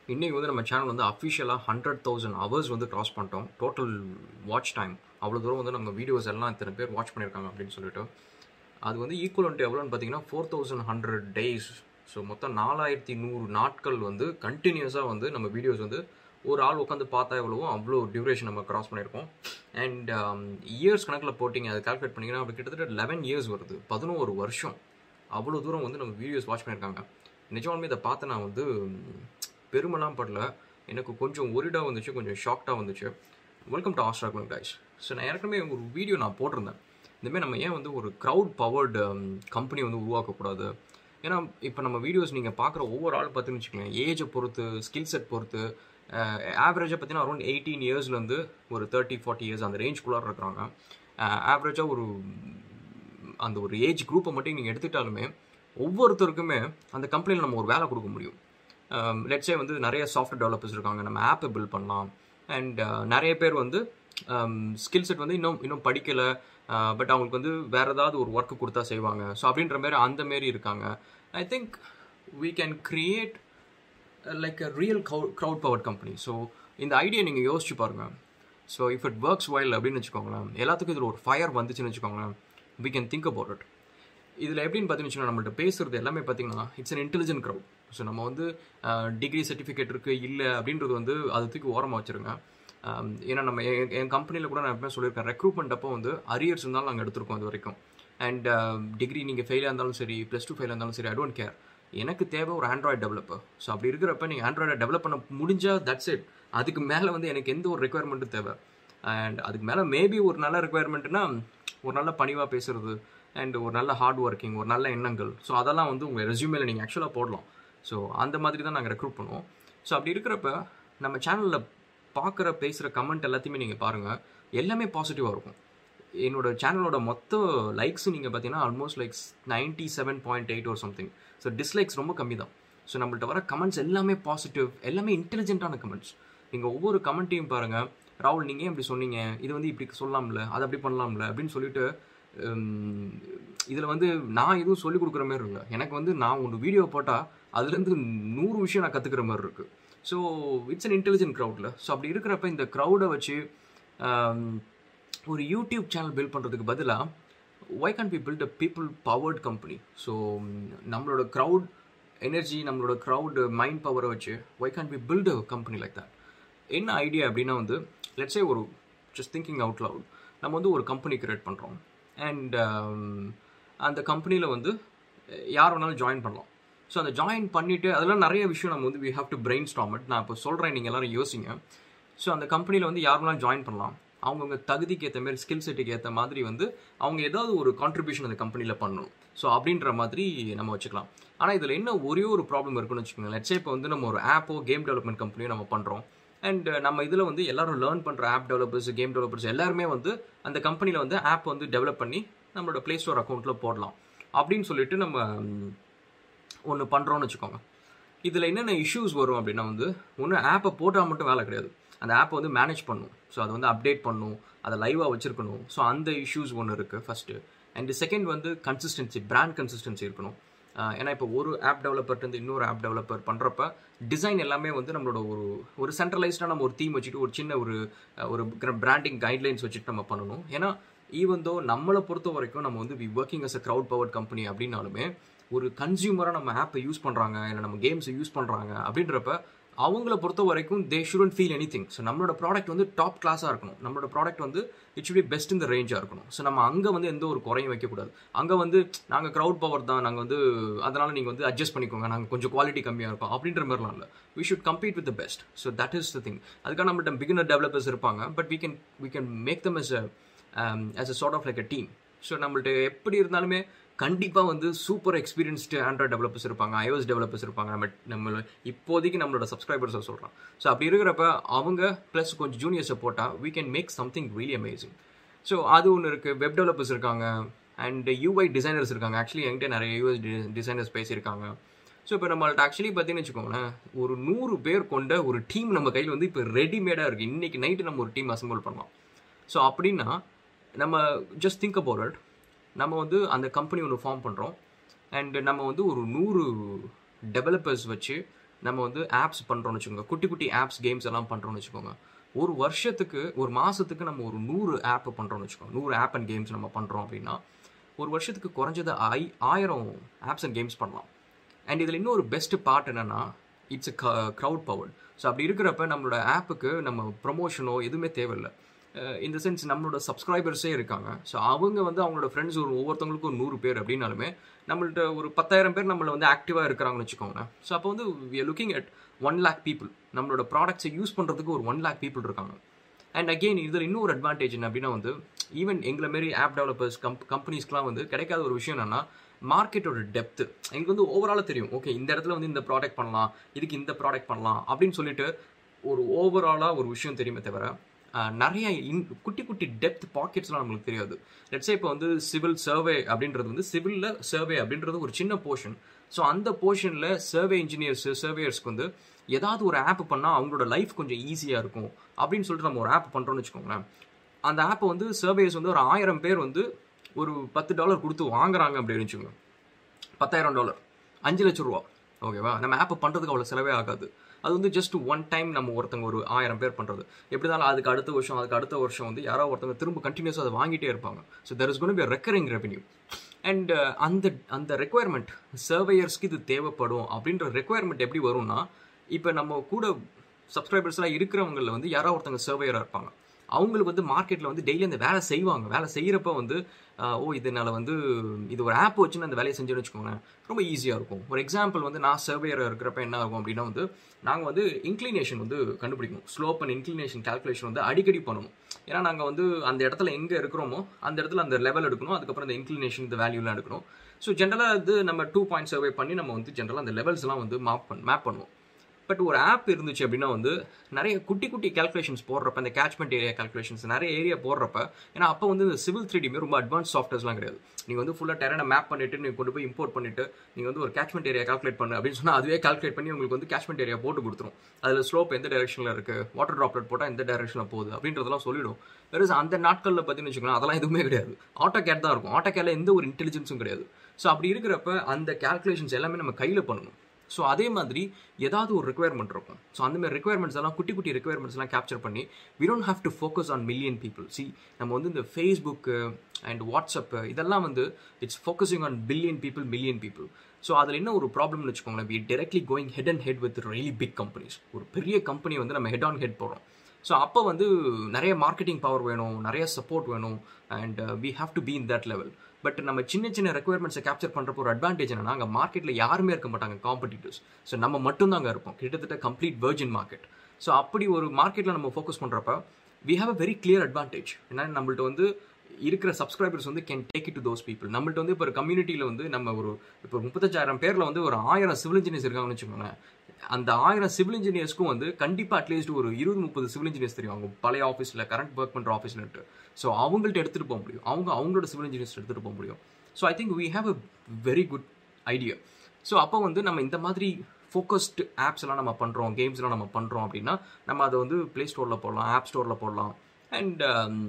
இன்றைக்கி வந்து நம்ம சேனல் வந்து அஃபிஷியலாக ஹண்ட்ரட் தௌசண்ட் ஹவர்ஸ் வந்து க்ராஸ் பண்ணிட்டோம் டோட்டல் வாட்ச் டைம் அவ்வளோ தூரம் வந்து நம்ம வீடியோஸ் எல்லாம் இத்தனை பேர் வாட்ச் பண்ணியிருக்காங்க அப்படின்னு சொல்லிட்டு அது வந்து ஈக்குவலன்ட் எவ்வளோன்னு பார்த்தீங்கன்னா four thousand hundred days so மொத்தம் நாலாயிரத்தி நூறு நாட்கள் வந்து கண்டினியூஸாக வந்து நம்ம வீடியோஸ் வந்து ஒரு ஆள் உட்காந்து பார்த்தா எவ்வளவோ அவ்வளோ டியூரேஷன் நம்ம கிராஸ் பண்ணியிருக்கோம் அண்ட் இயர்ஸ் கணக்கில் போட்டிங்க அதை கால்குலேட் பண்ணிங்கன்னா அப்படி கிட்டத்தட்ட லெவன் இயர்ஸ் வருது பதினோரு வருஷம் அவ்வளோ தூரம் வந்து நம்ம வீடியோஸ் வாட்ச் பண்ணியிருக்காங்க நிஜமாலுமே இதை பார்த்து நான் வந்து பெருமைலாம் படல எனக்கு கொஞ்சம் ஒரிடாக வந்துச்சு கொஞ்சம் ஷாக்டாக வந்துச்சு வெல்கம் டு ஆஸ்ட்ராகுலன் கைஸ் ஸோ நான் ஏற்கனவே ஒரு வீடியோ நான் போட்டிருந்தேன் இந்தமாதிரி நம்ம ஏன் வந்து ஒரு க்ரௌட் பவர்டு கம்பெனி வந்து உருவாக்கக்கூடாது ஏன்னா இப்போ நம்ம வீடியோஸ் நீங்கள் பார்க்குற ஒவ்வொரு ஆள் பார்த்துன்னு வச்சுக்கோங்க ஏஜை பொறுத்து ஸ்கில் செட் பொறுத்து ஆவரேஜாக பார்த்தீங்கன்னா அரௌண்ட் எயிட்டீன் இயர்ஸ்லேருந்து ஒரு தேர்ட்டி ஃபார்ட்டி இயர்ஸ் அந்த ரேஞ்ச்குள்ளார இருக்கிறாங்க ஆவரேஜாக ஒரு அந்த ஒரு ஏஜ் குரூப்பை மட்டும் நீங்கள் எடுத்துட்டாலுமே ஒவ்வொருத்தருக்குமே அந்த கம்பெனியில் நம்ம ஒரு வேலை கொடுக்க முடியும் லெட்ஸே வந்து நிறைய சாஃப்ட்வேர் டெவலப்பர்ஸ் இருக்காங்க நம்ம ஆப்பை பில்ட் பண்ணலாம் அண்ட் நிறைய பேர் வந்து ஸ்கில் செட் வந்து இன்னும் இன்னும் படிக்கலை பட் அவங்களுக்கு வந்து வேறு ஏதாவது ஒரு ஒர்க்கு கொடுத்தா செய்வாங்க ஸோ அப்படின்ற மாதிரி அந்த மாரி இருக்காங்க I think we can create like a real crowd power company so இந்த ஐடியா நீங்கள் யோசிச்சு பாருங்கள் so if it works while அப்படின்னு வச்சுக்கோங்களேன் எல்லாத்துக்கும் இதில் ஒரு ஃபயர் வந்துச்சுன்னு வச்சுக்கோங்களேன் we can think about it இதில் எப்படின்னு பார்த்தீங்கன்னா நம்மள்ட்ட பேசுகிறது எல்லாமே பார்த்தீங்கன்னா it's an intelligent crowd so நம்ம வந்து டிகிரி சர்டிஃபிகேட் இருக்குது இல்லை அப்படின்றது வந்து அதை தூக்கி ஓரமாக வச்சுருங்க ஏன்னா நம்ம என் கம்பெனியில் கூட நான் எப்பவுமே சொல்லியிருக்கேன் ரெக்ரூட்மெண்ட் அப்போ வந்து அரியர்ஸ் இருந்தாலும் நாங்கள் எடுத்திருக்கோம் இது வரைக்கும் அண்ட் டிகிரி நீங்கள் ஃபெயிலாக இருந்தாலும் சரி ப்ளஸ் டூ ஃபெயிலாக இருந்தாலும் சரி ஐ டோன்ட் கேர் எனக்கு தேவை ஒரு ஆண்ட்ராய்டு டெவலப்பர் ஸோ அப்படி இருக்கிறப்ப நீங்கள் ஆண்ட்ராய்டை டெவலப் பண்ண முடிஞ்சால் தட்ஸ் இட் அதுக்கு மேலே வந்து எனக்கு எந்த ஒரு ரெக்குயர்மெண்ட்டும் தேவை அண்ட் அதுக்கு மேலே மேபி ஒரு நல்ல ரெக்குயர்மெண்ட்னா ஒரு நல்ல பணிவாக பேசுறது அண்ட் ஒரு நல்ல ஹார்ட் ஒர்க்கிங் ஒரு நல்ல எண்ணங்கள் ஸோ அதெல்லாம் வந்து உங்கள் ரெஸ்யூமேல நீங்கள் ஆக்சுவலாக போடலாம் ஸோ அந்த மாதிரி தான் நாங்கள் ரெக்ரூட் பண்ணுவோம் ஸோ அப்படி இருக்கிறப்ப நம்ம சேனலில் பார்க்குற பேசுகிற கமெண்ட் எல்லாத்தையுமே நீங்கள் பாருங்கள் எல்லாமே பாசிட்டிவாக இருக்கும் என்னோட சேனலோட மொத்த லைக்ஸும் நீங்கள் பார்த்தீங்கன்னா almost likes ninety seven point eight ஒரு சம்திங் ஸோ டிஸ்லைக்ஸ் ரொம்ப கம்மி தான் ஸோ நம்மள்ட்ட வர கமெண்ட்ஸ் எல்லாமே பாசிட்டிவ் எல்லாமே இன்டெலிஜென்ட்டான கமெண்ட்ஸ் நீங்கள் ஒவ்வொரு கமெண்ட்டையும் பாருங்கள் ராகுல் நீங்கள் ஏன் இப்படி சொன்னீங்க இது வந்து இப்படி சொல்லலாம்ல அதை அப்படி பண்ணலாம்ல அப்படின்னு சொல்லிட்டு இதில் வந்து நான் எதுவும் சொல்லிக் கொடுக்குற மாதிரி இல்லை எனக்கு வந்து நான் ஒன்று வீடியோ போட்டால் அதுலேருந்து நூறு விஷயம் நான் கற்றுக்கிற மாதிரி இருக்குது ஸோ இட்ஸ் அன் இன்டெலிஜென்ட் க்ரௌடில் ஸோ அப்படி இருக்கிறப்ப இந்த க்ரௌடை வச்சு ஒரு யூடியூப் சேனல் பில்ட் பண்ணுறதுக்கு பதிலாக why can be build a people powered company so நம்மளோட க்ரௌட் எனர்ஜி நம்மளோட க்ரௌட் மைண்ட் பவரை வச்சு why can be build a company like that என்ன ஐடியா அப்படின்னா வந்து லெட்ஸே ஒரு ஜஸ்ட் திங்கிங் அவுட் லவுட் நம்ம வந்து ஒரு கம்பெனி கிரியேட் பண்ணுறோம் அண்ட் அந்த கம்பெனியில் வந்து யார் வேணாலும் ஜாயின் பண்ணலாம் ஸோ அந்த ஜாயின் பண்ணிவிட்டு அதெல்லாம் நிறைய விஷயம் நம்ம வந்து we have to brainstorm it நான் இப்போ சொல்கிறேன் நீங்கள் எல்லோரும் யோசிங்க ஸோ அந்த கம்பெனியில் வந்து யார் வேணாலும் ஜாயின் பண்ணலாம் அவங்கவுங்க தகுதிக்கு ஏற்ற மாதிரி ஸ்கில் செட்டுக்கு ஏற்ற மாதிரி வந்து அவங்க ஏதாவது ஒரு கான்ட்ரிபியூஷன் அந்த கம்பெனியில் பண்ணணும் ஸோ அப்படின்ற மாதிரி நம்ம வச்சுக்கலாம் ஆனால் இதில் என்ன ஒரே ஒரு ப்ராப்ளம் இருக்குன்னு வச்சுக்கோங்க லட்சே இப்போ வந்து நம்ம ஒரு ஆப்போ கேம் டெவலப்மெண்ட் கம்பெனியோ நம்ம பண்ணுறோம் அண்ட் நம்ம இதில் வந்து எல்லாரும் லேர்ன் பண்ணுற ஆப் டெவலப்பர்ஸ் கேம் டெவலப்பர்ஸ் எல்லாருமே வந்து அந்த கம்பெனியில் வந்து ஆப் வந்து டெவலப் பண்ணி நம்மளோட ப்ளே ஸ்டோர் அக்கௌண்ட்டில் போடலாம் அப்படின்னு சொல்லிட்டு நம்ம ஒன்று பண்ணுறோன்னு வச்சுக்கோங்க இதில் என்னென்ன இஷ்யூஸ் வரும் அப்படின்னா வந்து ஒன்று ஆப்பை போட்டால் மட்டும் வேலை கிடையாது அந்த ஆப்பை வந்து மேனேஜ் பண்ணும் ஸோ அதை வந்து அப்டேட் பண்ணும் அதை லைவாக வச்சுருக்கணும் ஸோ அந்த இஷ்யூஸ் ஒன்று இருக்குது ஃபஸ்ட்டு அண்ட் செகண்ட் வந்து கன்சிஸ்டன்சி பிராண்ட் கன்சிஸ்டன்சி இருக்கணும் ஏன்னா இப்போ ஒரு ஆப் டெவலப்பர்ட்டு இன்னொரு ஆப் டெவலப்பர் பண்ணுறப்ப டிசைன் எல்லாமே வந்து நம்மளோட ஒரு ஒரு சென்ட்ரலைஸ்டாக நம்ம ஒரு தீம் வச்சுட்டு ஒரு சின்ன ஒரு ஒரு பிராண்டிங் கைட்லைன்ஸ் வச்சுட்டு நம்ம பண்ணணும் ஏன்னா ஈவன் தோ நம்மளை பொறுத்த வரைக்கும் நம்ம வந்து we working as a crowd power company அப்படின்னாலுமே ஒரு கன்சியூமராக நம்ம ஆப்பை யூஸ் பண்ணுறாங்க இல்லை நம்ம கேம்ஸை யூஸ் பண்ணுறாங்க அப்படின்றப்ப அவங்கள பொறுத்த வரைக்கும் they shouldn't feel anything so நம்மளோட ப்ராடக்ட் வந்து டாப் கிளாஸாக இருக்கணும் நம்மளோட ப்ராடக்ட் வந்து இட் ஷுட் பி பெஸ்ட் இந்த ரேஞ்சாக இருக்கணும் ஸோ நம்ம அங்கே வந்து எந்த ஒரு குறையும் வைக்கக்கூடாது அங்கே வந்து நாங்கள் க்ரௌட் பவர் தான் நாங்கள் வந்து அதனால் நீங்கள் வந்து அட்ஜஸ்ட் பண்ணிக்கோங்க நாங்கள் கொஞ்சம் குவாலிட்டி கம்மியாக இருக்கும் அப்படின்ற மாதிரிலாம் இல்லை we should compete with the best so that is the thing அதுக்காக நம்மள்ட்ட பிகினர் டெவலப்பர்ஸ் இருப்பாங்க but we can we can make them as as a sort of like a team so நம்மள்ட்ட எப்படி இருந்தாலுமே கண்டிப்பாக வந்து சூப்பர் எக்ஸ்பீரியன்ஸ்டு ஆண்ட்ராய்ட் டெவலப்பர்ஸ் இருப்பாங்க iOS developers இருப்பாங்க நம்ம நம்ம இப்போதைக்கு நம்மளோட சப்ஸ்கிரைபர்ஸை சொல்கிறோம் ஸோ அப்படி இருக்கிறப்ப அவங்க ப்ளஸ் கொஞ்சம் ஜூனியர்ஸை போட்டால் we can make something really amazing so அது ஒன்று இருக்குது வெப் டெவலப்பர்ஸ் இருக்காங்க அண்ட் யூஐ டிசைனர்ஸ் இருக்காங்க ஆக்சுவலி என்கிட்ட நிறைய யூஎஸ் டிசைனர்ஸ் பேசியிருக்காங்க ஸோ இப்போ நம்மள்ட்ட ஆக்சுவலி பார்த்தீங்கன்னு வச்சுக்கோங்களேன் ஒரு நூறு பேர் கொண்ட ஒரு டீம் நம்ம கையில் வந்து இப்போ ரெடிமேடாக இருக்குது இன்றைக்கி நைட்டு நம்ம ஒரு டீம் அசம்பிள் பண்ணலாம் ஸோ அப்படின்னா நம்ம ஜஸ்ட் திங்க் அபவுட் இட் நம்ம வந்து அந்த கம்பெனி ஒன்று ஃபார்ம் பண்ணுறோம் அண்ட் நம்ம வந்து ஒரு நூறு டெவலப்பர்ஸ் வச்சு நம்ம வந்து ஆப்ஸ் பண்ணுறோம்னு வச்சுக்கோங்க குட்டி குட்டி ஆப்ஸ் கேம்ஸ் எல்லாம் பண்ணுறோம்னு வச்சுக்கோங்க ஒரு வருஷத்துக்கு ஒரு மாதத்துக்கு நம்ம ஒரு நூறு ஆப் பண்ணுறோம்னு வச்சுக்கோங்க நூறு ஆப் அண்ட் கேம்ஸ் நம்ம பண்ணுறோம் அப்படின்னா ஒரு வருஷத்துக்கு குறைஞ்சது ஐ ஆயிரம் ஆப்ஸ் அண்ட் கேம்ஸ் பண்ணலாம் அண்ட் இதில் இன்னொரு பெஸ்ட் பார்ட் என்னென்னா இட்ஸ் க்ரௌட் பவர் ஸோ அப்படி இருக்கிறப்ப நம்மளோட ஆப்புக்கு நம்ம ப்ரொமோஷனோ எதுவுமே தேவையில்லை இந்த சென்ஸ் நம்மளோட சப்ஸ்கிரைபர்ஸே இருக்காங்க ஸோ அவங்க வந்து அவங்களோட ஃப்ரெண்ட்ஸ் ஒரு ஒவ்வொருத்தவங்களுக்கும் ஒரு நூறு பேர் அப்படின்னாலுமே நம்மள்ட்ட ஒரு பத்தாயிரம் பேர் நம்மள வந்து ஆக்டிவாக இருக்கிறாங்கன்னு வச்சுக்கோங்களேன் ஸோ அப்போ வந்து we looking at one lakh people நம்மளோட ப்ராடக்ட்ஸை யூஸ் பண்ணுறதுக்கு ஒரு ஒன் லேக் பீப்புள் இருக்காங்க அண்ட் அகெயின் இதில் இன்னொரு அட்வான்டேஜ் என்ன அப்படின்னா வந்து ஈவன் எங்களை மாரி ஆப் டெவலப்பர்ஸ் கம்ப் கம்பெனிஸ்க்குலாம் வந்து கிடைக்காத ஒரு விஷயம் என்னன்னா மார்க்கெட்டோட டெப்த்து எங்களுக்கு வந்து ஓவராலாக தெரியும் ஓகே இந்த இடத்துல வந்து இந்த ப்ராடக்ட் பண்ணலாம் இதுக்கு இந்த ப்ராடக்ட் பண்ணலாம் அப்படின்னு சொல்லிட்டு ஒரு ஓவராலாக ஒரு விஷயம் தெரியுமே தவிர நிறைய இன் குட்டி குட்டி டெப்த் பாக்கெட்ஸ்லாம் நம்மளுக்கு தெரியாது லெட்ஸே இப்போ வந்து சிவில் சர்வே அப்படின்றது வந்து சிவிலில் சர்வே அப்படின்றது ஒரு சின்ன போர்ஷன் ஸோ அந்த போர்ஷனில் சர்வே இன்ஜினியர்ஸ் சர்வேயர்ஸ்க்கு வந்து ஏதாவது ஒரு ஆப் பண்ணால் அவங்களோட லைஃப் கொஞ்சம் ஈஸியாக இருக்கும் அப்படின்னு சொல்லிட்டு நம்ம ஒரு ஆப் பண்ணுறோம்னு வச்சுக்கோங்களேன் அந்த ஆப்பை வந்து சர்வேயர்ஸ் வந்து ஒரு ஆயிரம் பேர் வந்து ஒரு பத்து டாலர் கொடுத்து வாங்குறாங்க அப்படின்னு வச்சுக்கோங்க பத்தாயிரம் டாலர் அஞ்சு லட்சம் ரூபா ஓகேவா நம்ம ஆப்பை பண்ணுறதுக்கு அவ்வளோ செலவே ஆகாது அது வந்து ஜஸ்ட் ஒன் டைம் நம்ம ஒருத்தங்க ஒரு ஆயிரம் பேர் பண்ணுறது எப்படி இருந்தாலும் அதுக்கு அடுத்த வருஷம் அதுக்கு அடுத்த வருஷம் வந்து யாரோ ஒருத்தங்க திரும்ப கண்டினியூஸாக அதை வாங்கிட்டே இருப்பாங்க so there is gonna be recurring revenue and அந்த அந்த ரெக்குவயர்மெண்ட் சர்வேயர்ஸ்க்கு இது தேவைப்படும் அப்படின்ற ரெக்குவயர்மெண்ட் எப்படி வரும்னா இப்போ நம்ம கூட சப்ஸ்கிரைபர்ஸ்லாம் இருக்கிறவங்களில் வந்து யாரோ ஒருத்தங்க சர்வேயராக இருப்பாங்க அவங்களுக்கு வந்து மார்க்கெட்டில் வந்து டெய்லி அந்த வேலை செய்வாங்க வேலை செய்கிறப்ப வந்து ஓ இதனால் வந்து இது ஒரு ஆப் வச்சுன்னு அந்த வேலையை செஞ்சோன்னு வச்சுக்கோங்களேன் ரொம்ப ஈஸியாக இருக்கும் ஒரு எக்ஸாம்பிள் வந்து நான் சர்வேயர் இருக்கிறப்ப என்ன ஆகும் அப்படின்னா வந்து நாங்கள் வந்து இன்க்ளினேஷன் வந்து கண்டுபிடிக்கணும் ஸ்லோப் அண்ட் இன்க்ளினேஷன் கால்குலேஷன் வந்து அடிக்கடி பண்ணணும் ஏன்னா நாங்கள் வந்து அந்த இடத்துல எங்கே இருக்கிறோமோ அந்த இடத்துல அந்த லெவல் எடுக்கணும் அதுக்கப்புறம் அந்த இன்க்ளினேஷன் இந்த வேல்யூலாம் எடுக்கணும் ஸோ ஜென்ரலாக இது நம்ம டூ பாயிண்ட் சர்வே பண்ணி நம்ம வந்து ஜென்ரலாக அந்த லெவல்ஸ்லாம் வந்து மேப் பண் மேப் பண்ணுவோம் பட் ஒரு ஆப் இருந்துச்சு அப்படின்னா வந்து நிறைய குட்டி குட்டி கேல்குலேஷன்ஸ் போடுறப்ப இந்த கேட்ச்மெண்ட் ஏரியா கேல்குலேஷன்ஸ் நிறைய ஏரியா போடுறப்ப ஏன்னா அப்போ வந்து இந்த சிவில் த்ரீடிமே ரொம்ப அட்வான்ஸ் சாஃப்ட்வேர்ஸ்லாம் கிடையாது நீங்கள் வந்து ஃபுல்லாக டெரனை மேப் பண்ணிட்டு நீங்கள் கொண்டு போய் இம்போர்ட் பண்ணிட்டு நீங்கள் வந்து ஒரு கேட்ச்மெண்ட் ஏரியா கால்குலேட் பண்ணு அப்படின்னு சொன்னால் அதுவே கால்குலேட் பண்ணி உங்களுக்கு வந்து கேட்ச்மெண்ட் ஏரியா போட்டு கொடுத்துரும் அதில் ஸ்லோப் எந்த டைரக்ஷனில் இருக்குது வாட்டர் ட்ராப்லெட் போட்டால் எந்த டைரக்ஷனில் போகுது அப்படின்றதெல்லாம் சொல்லிடும் வெறும் அந்த நாட்களில் பார்த்தீங்கன்னு வச்சுக்கோங்களேன் அதெல்லாம் எதுவுமே கிடையாது ஆட்டோ கேட் தான் இருக்கும் ஆட்டோ கேட்ல எந்த ஒரு இன்டெலிஜென்ஸும் கிடையாது ஸோ அப்படி இருக்கிறப்ப அந்த கேல்குலேஷன்ஸ் எல்லாமே நம்ம கையில் பண்ணணும் ஸோ அதே மாதிரி ஏதாவது ஒரு ரெக்குயர்மெண்ட் இருக்கும் ஸோ அந்த மாதிரி ரெக்குயர்மெண்ட்ஸ் எல்லாம் குட்டி குட்டி ரெக்குயர்மெண்ட்ஸ் எல்லாம் கேப்சர் பண்ணி we don't have to focus on million people see நம்ம வந்து இந்த ஃபேஸ்புக்கு அண்ட் வாட்ஸ்அப்பு இதெல்லாம் வந்து it's focusing on billion people million people so அதில் என்ன ஒரு ப்ராப்ளம்னு வச்சுக்கோங்களேன் we directly going head and head with really big companies ஒரு பெரிய கம்பெனி வந்து நம்ம ஹெட் ஆன் ஹெட் போகிறோம் ஸோ அப்போ வந்து நிறைய மார்க்கெட்டிங் பவர் வேணும் நிறைய சப்போர்ட் வேணும் and we have to be in that level but நம்ம சின்ன சின்ன ரெக்குயர்மெண்ட்ஸை கேப்சர் பண்ணுறப்போ ஒரு அட்வான்டேஜ் என்னன்னா அங்கே மார்க்கெட்டில் யாருமே இருக்க மாட்டாங்க காம்படிட்டர்ஸ் ஸோ நம்ம மட்டும் தான் அங்கே இருப்போம் கிட்டத்தட்ட கம்ப்ளீட் வெர்ஜின் மார்க்கெட் ஸோ அப்படி ஒரு மார்க்கெட்டில் நம்ம ஃபோக்கஸ் பண்ணுறப்ப we have a very clear advantage ஏன்னா நம்மள்ட்ட வந்து இருக்கிற சப்ஸ்கிரைபர்ஸ் வந்து can take it to those people நம்மள்ட்ட வந்து இப்போ ஒரு கம்யூனிட்டியில் வந்து நம்ம ஒரு இப்போ முப்பத்தஞ்சாயிரம் பேரில் வந்து ஒரு ஆயிரம் சிவில் இன்ஜினியர்ஸ் இருக்காங்கன்னு வச்சுக்கோங்களேன் அந்த ஆயிரம் சிவில் இன்ஜினியர்ஸ்க்கும் வந்து கண்டிப்பாக அட்லீஸ்ட் ஒரு இருபது முப்பது சிவில் இன்ஜினியர்ஸ் தெரியும் அவங்க பழைய ஆஃபீஸில் கரண்ட் ஒர்க் பண்ணுற ஆஃபீஸ்லன்ட்டு ஸோ அவங்கள்ட்ட எடுத்துகிட்டு போக முடியும் அவங்க அவங்களோட சிவில் இன்ஜினியர்ஸ் எடுத்துகிட்டு போக முடியும் so I think we have a very good idea so அப்போ வந்து நம்ம இந்த மாதிரி ஃபோக்கஸ்டு ஆப்ஸ் எல்லாம் நம்ம பண்ணுறோம் கேம்ஸ்லாம் நம்ம பண்ணுறோம் அப்படின்னா நம்ம அதை வந்து ப்ளே ஸ்டோரில் போடலாம் ஆப் ஸ்டோரில் போடலாம் அண்ட்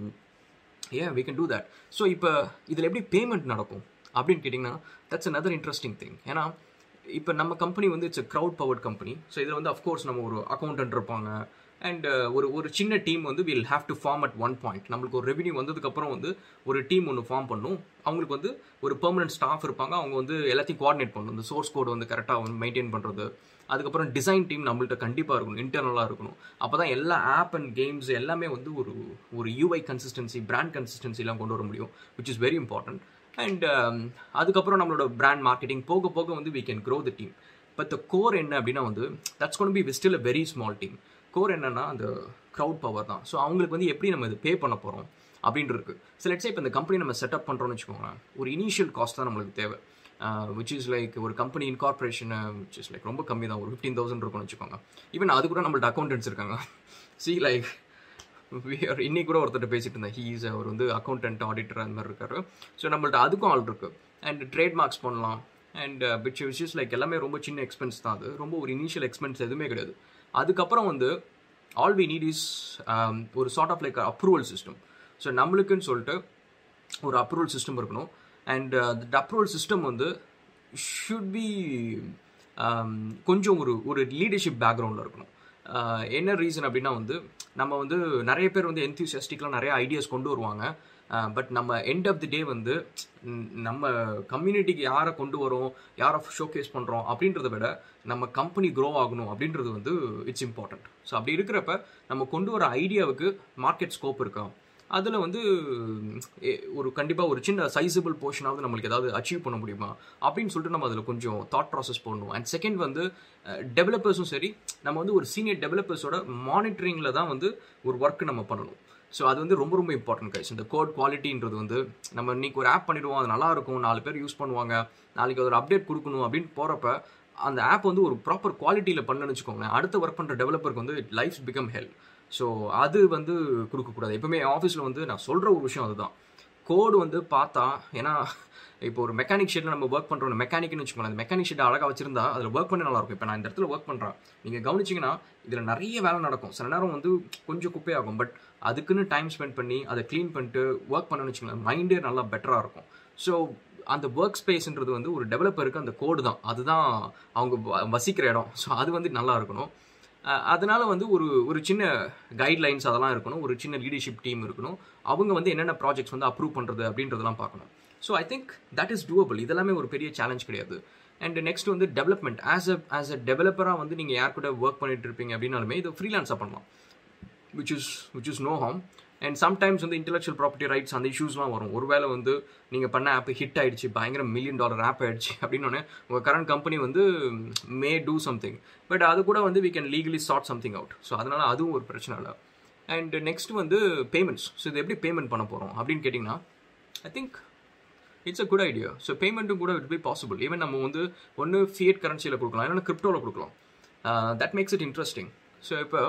ஏன் we can do that so இப்போ இதில் எப்படி பேமெண்ட் நடக்கும் அப்படின்னு கேட்டிங்கன்னா தட்ஸ் another இன்ட்ரெஸ்டிங் திங் ஏன்னா இப்போ நம்ம கம்பெனி வந்து it's crowd powered company so இதில் வந்து அஃப்கோர்ஸ் நம்ம ஒரு அக்கௌண்டன்ட் இருப்பாங்க அண்ட் ஒரு ஒரு சின்ன டீம் வந்து will have to form at one point நம்மளுக்கு ஒரு ரெவன்யூ வந்ததுக்கப்புறம் வந்து ஒரு டீம் ஒன்று ஃபார்ம் பண்ணும் அவங்களுக்கு வந்து ஒரு பெர்மனன்ட் ஸ்டாஃப் இருப்பாங்க அவங்க வந்து எல்லாத்தையும் கோஆர்டினேட் பண்ணணும் இந்த சோர்ஸ் கோட் வந்து கரெக்டாக வந்து மெயின்டைன் பண்ணுறது அதுக்கப்புறம் டிசைன் டீம் நம்மள்ட்ட கண்டிப்பாக இருக்கணும் இன்டர்னலாக இருக்கணும் அப்போ தான் எல்லா ஆப் அண்ட் கேம்ஸ் எல்லாமே வந்து ஒரு ஒரு யூஐ கன்சிஸ்டன்சி பிராண்ட் கன்சிஸ்டன்சிலாம் கொண்டு வர முடியும் which is very important and அதுக்கப்புறம் நம்மளோட பிராண்ட் மார்க்கெட்டிங் போக போக வந்து we can grow the team but the core என்ன அப்படின்னா வந்து that's gonna be still a very small team core என்னன்னா அந்த க்ரௌட் பவர் தான் ஸோ அவங்களுக்கு வந்து எப்படி நம்ம இது பே பண்ண போகிறோம் அப்படின்ட்டு இருக்கு ஸோ லெட்ஸே இப்போ இந்த கம்பெனி நம்ம செட்டப் பண்ணுறோம்னு வச்சுக்கோங்களேன் ஒரு இனிஷியல் காஸ்ட் தான் நம்மளுக்கு தேவை விச் இஸ் லைக் ஒரு company incorporation which is like ரொம்ப கம்மி தான் ஒரு ஃபிஃப்டீன் தௌசண்ட் இருக்கும்னு வச்சுக்கோங்க ஈவன் அது கூட நம்மள்ட்ட அக்கௌண்டன்ஸ் இருக்காங்க சி லைக் இன்னைக்கு கூட ஒருத்தர் பேசிட்டு இருந்தேன் ஹீஸ் அவர் வந்து அக்கௌண்டன்ட் ஆடிட்டர் அந்த மாதிரி இருக்காரு ஸோ நம்மள்ட்ட அதுக்கும் ஆள் இருக்கு அண்ட் ட்ரேட் மார்க்ஸ் பண்ணலாம் and which which is like எல்லாமே ரொம்ப சின்ன எக்ஸ்பென்ஸ் தான் அது ரொம்ப ஒரு இனிஷியல் எக்ஸ்பென்ஸ் எதுவுமே கிடையாது அதுக்கப்புறம் வந்து ஆல் வி நீட் இஸ் ஒரு sort of like approval system so நம்மளுக்குன்னு சொல்லிட்டு ஒரு அப்ரூவல் சிஸ்டம் இருக்கணும் அண்ட் தட் அப்ரூவல் சிஸ்டம் வந்து ஷுட் பி கொஞ்சம் ஒரு ஒரு லீடர்ஷிப் பேக்ரவுண்டில் இருக்கணும் என்ன ரீசன் அப்படின்னா வந்து நம்ம வந்து நிறைய பேர் வந்து என்த்யூசியாஸ்டிக்லாம் நிறைய ஐடியாஸ் கொண்டு வருவாங்க பட் நம்ம எண்ட் ஆஃப் தி டே வந்து நம்ம கம்யூனிட்டிக்கு யாரை கொண்டு வரோம் யாரை ஷோகேஸ் பண்ணுறோம் அப்படின்றத விட நம்ம கம்பெனி க்ரோ ஆகணும் அப்படின்றது வந்து இட்ஸ் இம்பார்ட்டண்ட் ஸோ அப்படி இருக்கிறப்ப நம்ம கொண்டு வர ஐடியாவுக்கு மார்க்கெட் ஸ்கோப் இருக்கா அதில் வந்து ஒரு கண்டிப்பாக ஒரு சின்ன சைசபிள் போர்ஷனாவது நம்மளுக்கு ஏதாவது அச்சீவ் பண்ண முடியுமா அப்படின்னு சொல்லிட்டு நம்ம அதில் கொஞ்சம் தாட் ப்ராசஸ் பண்ணணும் அண்ட் செகண்ட் வந்து டெவலப்பர்ஸும் சரி நம்ம வந்து ஒரு சீனியர் டெவலப்பர்ஸோட மானிட்டரிங்கில் தான் வந்து ஒரு ஒர்க் நம்ம பண்ணணும் ஸோ அது வந்து ரொம்ப ரொம்ப இம்பார்ட்டன்ட் கைஸ் இந்த கோட் குவாலிட்டின்றது வந்து நம்ம இன்னைக்கு ஒரு ஆப் பண்ணிடுவோம் அது நல்லா இருக்கும் நாலு பேர் யூஸ் பண்ணுவாங்க நாளைக்கு ஒரு அப்டேட் கொடுக்கணும் அப்படின்னு போகிறப்ப அந்த ஆப் வந்து ஒரு ப்ராப்பர் குவாலிட்டியில் பண்ணுன்னு வச்சுக்கோங்களேன் அடுத்த ஒர்க் பண்ணுற டெவலப்பருக்கு வந்து லைஃப் பிகம் ஹெல்ப் ஸோ அது வந்து கொடுக்கக்கூடாது எப்பவுமே ஆஃபீஸில் வந்து நான் சொல்கிற ஒரு விஷயம் அதுதான் கோடு வந்து பார்த்தா ஏன்னா இப்போ ஒரு மெக்கானிக் ஷீட்டில் நம்ம ஒர்க் பண்ணுறோம் மெக்கானிக்னு வச்சுக்கோங்களேன் அந்த மெக்கானிக் ஷீட் அழகாக வச்சிருந்தா அதில் ஒர்க் பண்ண நல்லாயிருக்கும் இப்போ நான் இந்த இடத்துல ஒர்க் பண்ணுறேன் நீங்கள் கவனிச்சிங்கன்னா இதில் நிறைய வேலை நடக்கும் சில நேரம் வந்து கொஞ்சம் குப்பையாகும் பட் அதுக்குன்னு டைம் ஸ்பெண்ட் பண்ணி அதை க்ளீன் பண்ணிட்டு ஒர்க் பண்ணணும்னு வச்சுக்கோங்களேன் மைண்டே நல்லா பெட்டராக இருக்கும் ஸோ அந்த ஒர்க் ஸ்பேஸ்ன்றது வந்து ஒரு டெவலப்பருக்கு அந்த கோடு தான் அதுதான் அவங்க வசிக்கிற இடம் ஸோ அது வந்து நல்லா இருக்கணும் அதனால வந்து ஒரு ஒரு சின்ன கைட்லைன்ஸ் அதெல்லாம் இருக்கணும் ஒரு சின்ன லீடர்ஷிப் டீம் இருக்கணும் அவங்க வந்து என்னென்ன ப்ராஜெக்ட்ஸ் வந்து அப்ரூவ் பண்ணுறது அப்படின்றதெல்லாம் பார்க்கணும் so I think that is doable இதெல்லாமே ஒரு பெரிய சேலஞ்ச் கிடையாது அண்ட் நெக்ஸ்ட் வந்து development as a as a டெவலப்பராக வந்து நீங்கள் யார் கூட ஒர்க் பண்ணிட்டு இருப்பீங்க அப்படின்னாலுமே இது ஃப்ரீலான்ஸாக பண்ணலாம் which is which is no harm and sometimes வந்து இன்டெலெக்சுவல் ப்ராப்பர்ட்டி ரைட்ஸ் அந்த இஷ்யூஸ்லாம் வரும் ஒருவேளை வந்து நீங்கள் பண்ண ஆப் ஹிட் ஆயிடுச்சு பயங்கர மில்லியன் டாலர் ஆப் ஆயிடுச்சு அப்படின்னு உங்கள் கரண்ட் கம்பெனி வந்து மே டூ சம்திங் பட் அது கூட வந்து we can legally sort something out so அதனால் அதுவும் ஒரு பிரச்சனை இல்லை அண்ட் நெக்ஸ்ட் வந்து பேமெண்ட்ஸ் ஸோ இது எப்படி பேமெண்ட் பண்ண போகிறோம் அப்படின்னு கேட்டிங்கன்னா I think it's a good idea so பேமெண்ட்டும் கூட இட் பி பாசிபிள் ஈவன் நம்ம வந்து ஒன்று ஃபியட் கரன்சியில் கொடுக்கலாம் இல்லைன்னா கிரிப்டோவில் கொடுக்கலாம் that makes it interesting so இப்போ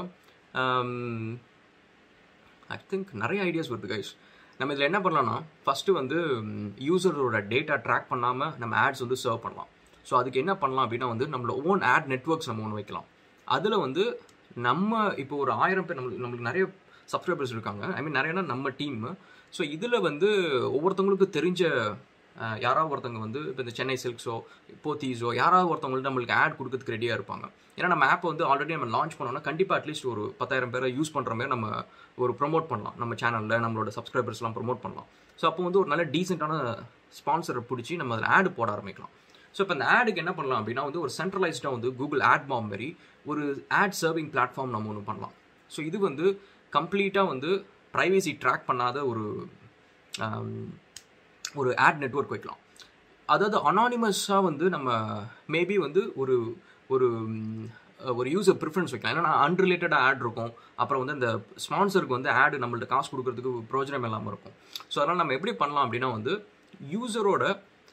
ஐ திங்க் நிறைய ஐடியாஸ் வருது கைஸ் நம்ம இதில் என்ன பண்ணலாம்னா ஃபஸ்ட்டு வந்து யூசரோட டேட்டா ட்ராக் பண்ணாமல் நம்ம ஆட்ஸ் வந்து சர்வ் பண்ணலாம் ஸோ அதுக்கு என்ன பண்ணலாம் அப்படின்னா வந்து நம்மளோட ஓன் ஆட் நெட்ஒர்க்ஸ் நம்ம ஒன்று வைக்கலாம் அதில் வந்து நம்ம இப்போ ஒரு ஆயிரம் பேர் நம்மளுக்கு நம்மளுக்கு நிறைய சப்ஸ்கிரைபர்ஸ் இருக்காங்க ஐ மீன் நிறையனா நம்ம டீம் ஸோ இதில் வந்து ஒவ்வொருத்தவங்களுக்கு தெரிஞ்ச யாராவது ஒருத்தவங்க வந்து இப்போ இந்த சென்னை சில்க்ஸோ போத்தீஸோ யாராவது ஒருத்தவங்கள்ட்ட நம்மளுக்கு ஆட் கொடுக்கறதுக்கு ரெடியாக இருப்பாங்க ஏன்னா நம்ம ஆப்பை வந்து ஆல்ரெடி நம்ம லான்ச் பண்ணோம்னா கண்டிப்பாக அட்லீஸ்ட் ஒரு பத்தாயிரம் பேரை யூஸ் பண்ணுற மாதிரி நம்ம ஒரு ப்ரொமோட் பண்ணலாம் நம்ம சேனலில் நம்மளோட சப்ஸ்கிரைபர்ஸ்லாம் ப்ரொமோட் பண்ணலாம் ஸோ அப்போ வந்து ஒரு நல்ல டீசெண்டான ஸ்பான்சரை பிடிச்சி நம்ம அதில் ஆடு போட ஆரம்பிக்கலாம் ஸோ இப்போ இந்த ஆடுக்கு என்ன பண்ணலாம் அப்படின்னா வந்து ஒரு சென்ட்ரலைஸ்டாக வந்து கூகுள் ஆட் பாம் மாதிரி ஒரு ஆட் சர்விங் பிளாட்ஃபார்ம் நம்ம ஒன்று பண்ணலாம் ஸோ இது வந்து கம்ப்ளீட்டாக வந்து ப்ரைவேசி ட்ராக் பண்ணாத ஒரு ஒரு ஆட் நெட்ஒர்க் வைக்கலாம் அதாவது அனானிமஸாக வந்து நம்ம மேபி வந்து ஒரு ஒரு ஒரு யூசர் ப்ரிஃபரன்ஸ் வைக்கலாம் ஏன்னா அன்ரிலேட்டடாக ஆட் இருக்கும் அப்புறம் வந்து அந்த ஸ்பான்சருக்கு வந்து ஆடு நம்மள்ட்ட காசு கொடுக்கறதுக்கு பிரோஜனம் இல்லாமல் இருக்கும் ஸோ அதனால் நம்ம எப்படி பண்ணலாம் அப்படின்னா வந்து யூசரோட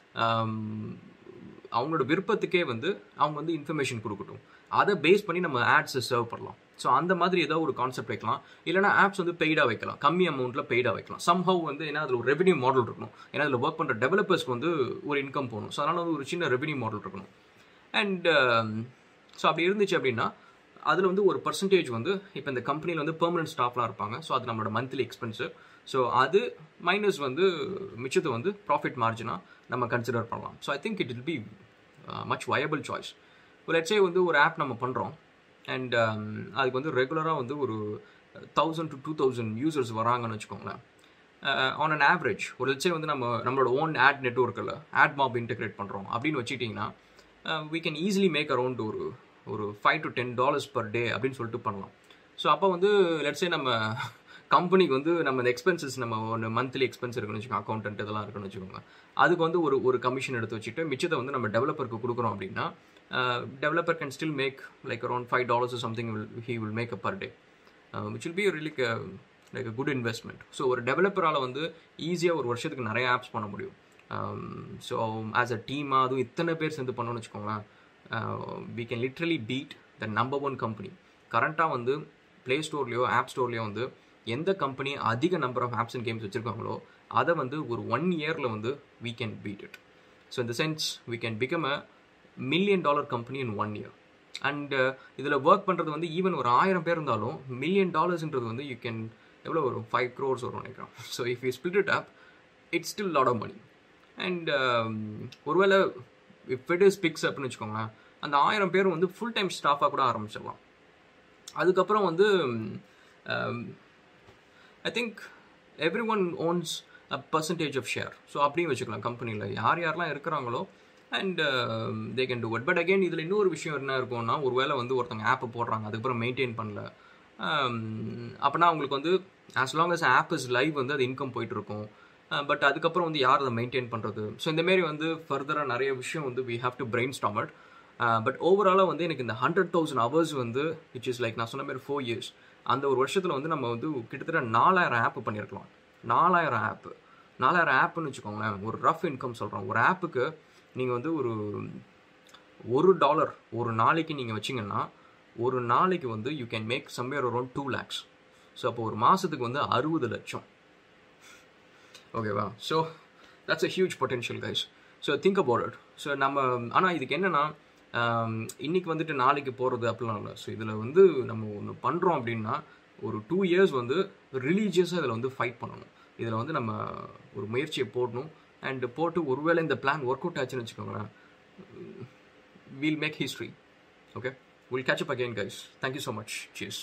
அவங்களோட விருப்பத்துக்கே வந்து அவங்க வந்து இன்ஃபர்மேஷன் கொடுக்கட்டும் அதை பேஸ் பண்ணி நம்ம ஆட்ஸை சர்வ் பண்ணலாம் ஸோ அந்த மாதிரி ஏதாவது ஒரு கான்செப்ட் வைக்கலாம் இல்லைனா ஆப்ஸ் வந்து பெய்டாக வைக்கலாம் கம்மி அமௌண்ட்டில் பெய்டாக வைக்கலாம் சம்ஹவ் வந்து ஏன்னா அதில் ஒரு ரெவன்யூ மாடல் இருக்கணும் ஏன்னா அதில் ஒர்க் பண்ணுற டெவலப்பர்ஸ்க்கு வந்து ஒரு இன்கம் போகணும் ஸோ அதனால் வந்து ஒரு சின்ன ரெவன்யூ மாடல் இருக்கணும் அண்ட் ஸோ அப்படி இருந்துச்சு அப்படின்னா அதில் வந்து ஒரு பர்சன்டேஜ் வந்து இப்போ இந்த கம்பெனியில் வந்து பெர்மனன்ட் ஸ்டாஃப்லாம் இருப்பாங்க ஸோ அது நம்மளோட மந்த்லி எக்ஸ்பென்ஸு ஸோ அது மைனஸ் வந்து மிச்சத்தை வந்து ப்ராஃபிட் மார்ஜினாக நம்ம கன்சிடர் பண்ணலாம் so I think it will be much viable choice let's say வந்து ஒரு ஆப் நம்ம பண்ணுறோம் அண்ட் அதுக்கு வந்து ரெகுலராக வந்து ஒரு thousand to two thousand users வராங்கன்னு வச்சுக்கோங்களேன் ஆன் அன் ஆவரேஜ் ஒரு லட்சம் வந்து நம்ம நம்மளோட ஓன் ஆட் நெட்ஒர்க்கில் ஆட் மாப் இன்டெகிரேட் பண்ணுறோம் அப்படின்னு வச்சுக்கிட்டிங்கன்னா we can easily make around ஒரு ஒரு five to ten dollars per day அப்படின்னு சொல்லிட்டு பண்ணலாம் ஸோ அப்போ வந்து லெட்ஸே நம்ம கம்பெனிக்கு வந்து நம்ம இந்த எக்ஸ்பென்சஸ் நம்ம ஒன்று மந்த்லி எக்ஸ்பென்ஸ் இருக்குன்னு வச்சுக்கோங்க அக்கௌண்டன்ட் இதெல்லாம் இருக்குன்னு வச்சுக்கோங்க அதுக்கு வந்து ஒரு ஒரு கமிஷன் எடுத்து வச்சுட்டு மிச்சத்தை வந்து நம்ம டெவலப்பருக்கு கொடுக்குறோம் அப்படின்னா developer can still make like around five dollars something will he will make a per day which will be relic like a good investment so ஒரு டெவலப்பரால் வந்து ஈஸியாக ஒரு வருஷத்துக்கு நிறைய ஆப்ஸ் பண்ண முடியும் ஸோ ஆஸ் அ டீமாக அதுவும் இத்தனை பேர் சேர்ந்து பண்ணோன்னு வச்சுக்கோங்களேன் we can literally beat the number one company கரண்ட்டாக வந்து ப்ளே ஸ்டோர்லேயோ ஆப் ஸ்டோர்லேயோ வந்து எந்த கம்பெனி அதிக number of apps and games வச்சுருக்காங்களோ அதை வந்து ஒரு ஒன் இயரில் வந்து we can beat it so இந்த sense we can become a million dollar company in one year and இதில் ஒர்க் பண்ணுறது வந்து ஈவன் ஒரு ஆயிரம் பேர் இருந்தாலும் மில்லியன் டாலர்ஸ்ன்றது வந்து யூ கேன் எவ்வளோ வரும் ஃபைவ் க்ரோர்ஸ் வரும் நினைக்கிறோம் so if you split it up it's still lot of money and ஒருவேளை இஃப் இட் இஸ் பிக்ஸ் அப்னு வச்சுக்கோங்களேன் அந்த ஆயிரம் பேர் வந்து ஃபுல் டைம் ஸ்டாஃபாக கூட ஆரம்பிச்சிடலாம் அதுக்கப்புறம் வந்து I think every one owns a percentage of share so அப்படியும் வச்சுக்கலாம் கம்பெனியில் யார் யாரெல்லாம் இருக்கிறாங்களோ and they can do it but again இதில் இன்னொரு விஷயம் என்ன இருக்கும்னா ஒரு வேளை வந்து ஒருத்தவங்க ஆப்பை போடுறாங்க அதுக்கப்புறம் மெயின்டைன் பண்ணல அப்படின்னா அவங்களுக்கு வந்து as long as app is live வந்து அது இன்கம் போயிட்டு இருக்கும் பட் அதுக்கப்புறம் வந்து யார் அதை மெயின்டைன் பண்ணுறது ஸோ இந்தமாரி வந்து ஃபர்தராக நிறைய விஷயம் வந்து we have to brainstorm it but ஓவராலாக வந்து எனக்கு இந்த ஹண்ட்ரட் தௌசண்ட் ஹவர்ஸ் வந்து விச் இஸ் லைக் நான் சொன்ன மாதிரி ஃபோர் இயர்ஸ் அந்த ஒரு வருஷத்தில் வந்து நம்ம வந்து கிட்டத்தட்ட நாலாயிரம் ஆப் பண்ணியிருக்கலாம் நாலாயிரம் ஆப்பு நாலாயிரம் ஆப்புன்னு வச்சுக்கோங்களேன் ஒரு ரஃப் இன்கம் சொல்கிறோம் ஒரு ஆப்புக்கு நீங்கள் வந்து ஒரு ஒரு டாலர் ஒரு நாளைக்கு நீங்கள் வச்சிங்கன்னா ஒரு நாளைக்கு வந்து you can make somewhere around two lakhs so அப்போ ஒரு மாதத்துக்கு வந்து அறுபது லட்சம் ஓகேவா so that's a huge potential guys so think about it so நம்ம ஆனால் இதுக்கு என்னென்னா இன்னைக்கு வந்துட்டு நாளைக்கு போகிறது அப்படிலாம் இல்லை ஸோ இதில் வந்து நம்ம ஒன்று பண்ணுறோம் அப்படின்னா ஒரு டூ இயர்ஸ் வந்து ரிலீஜியஸாக இதில் வந்து ஃபைட் பண்ணணும் இதில் வந்து நம்ம ஒரு முயற்சியை போடணும் அண்ட் போட்டு ஒருவேளை இந்த பிளான் ஒர்க் அவுட் ஆச்சுன்னு வச்சுக்கோங்களேன் we'll make history okay will catch up again guys thank you so much cheese